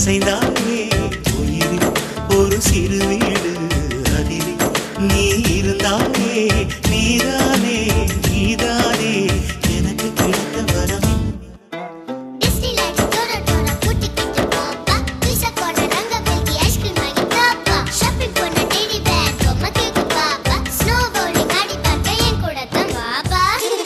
அசைந்தாயே உயிரில் ஒரு சிறு வீடு அதில் நீ இருந்தாயே நீதானே நீதானே எனக்கு கிடைத்த வரமே டிஸ்னிலாண்ட் டோரா டோரா கூட்டிக்கிட்டு போப்பா பீஸா கார்னர் ரங்கபெல்கி ஐஸ்கிரீம் வாங்கி தாப்பா ஷாப்பிங் போன டெய்லி பேர் பொம்மை கேக்கு பாப்பா ஸ்னோ பவுலிங் ஆடி பார்க்க என் கூட தான் வாப்பா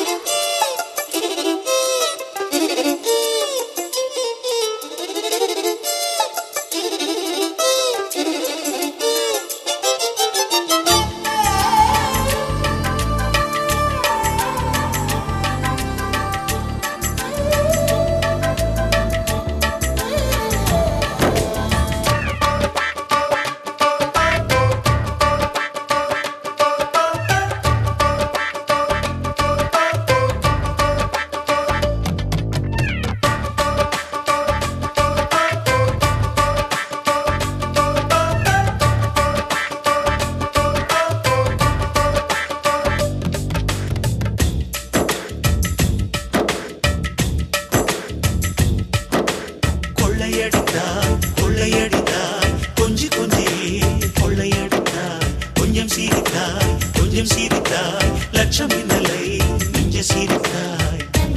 கொள்ளையடித்தாய் கொள்ளையடித்தாய் கொஞ்சி கொஞ்சி கொள்ளையடித்தாய் கொஞ்சம் சிரித்தாய் கொஞ்சம் சிரித்தாய் லட்சம் இன்னலை நெஞ்ச சிரித்தாய்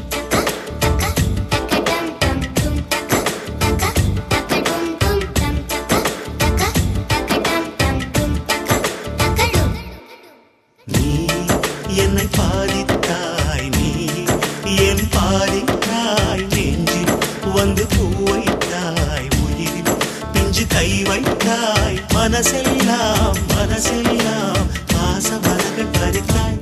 நீ என்னை பாதித்தாய் நீ என் பாதித்தாய் நெஞ்சில் வந்து பூ வைத்தாய் உயிரில் பிஞ்சு கை வைத்தாய் மனசெல்லாம் மனசெல்லாம் பாச மலர்கள் பறித்தாய்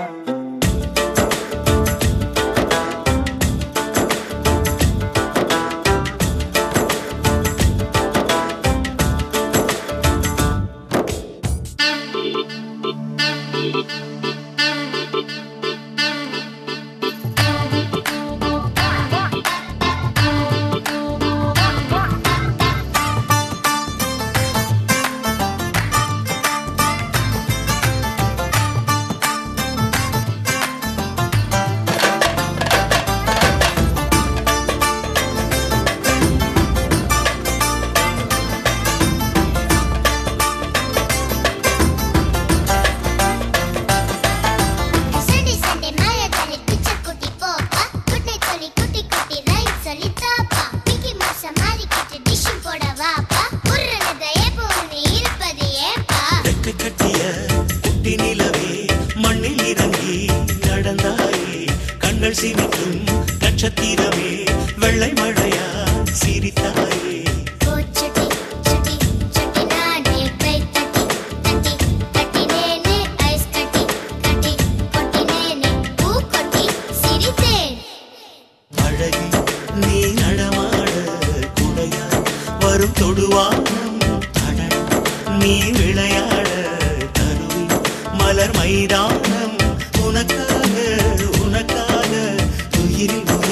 சண்டே சண்டே மாயாஜாலி பிக்சர் குட்டி போப்பா குட் நைட் சொல்லி குட்டி குட்டி ரைட் சொல்லி தாப்பா மிக்கி மவுஸ் மாறிக்கிட்டு டிஷ்ஷும் போட வாப்பா உருண்டதை எப்போதுமே இருப்பது ஏப்பா ரெக்கை கட்டிய குட்டி நிலவே மண்ணில் இறங்கி நடந்தாயே கண்கள் சிரிக்கும் நட்சத்திரமே வெள்ளை மழையா சிரித்தாயே ஓ சுட்டி சுட்டி சுட்டி நானே கை தட்டி தட்டி தட்டினேனே ஐஸ் கட்டி கட்டி கொட்டினேனே பூ கொட்டி சிரித்தேன் அழகி நீ நடமாட குடையா வரும் தொடுவானம் அடடா நீ விளையாட தருவி மலர் மைதானம் உனக்காக உனக்காக உயிரில் உயிர்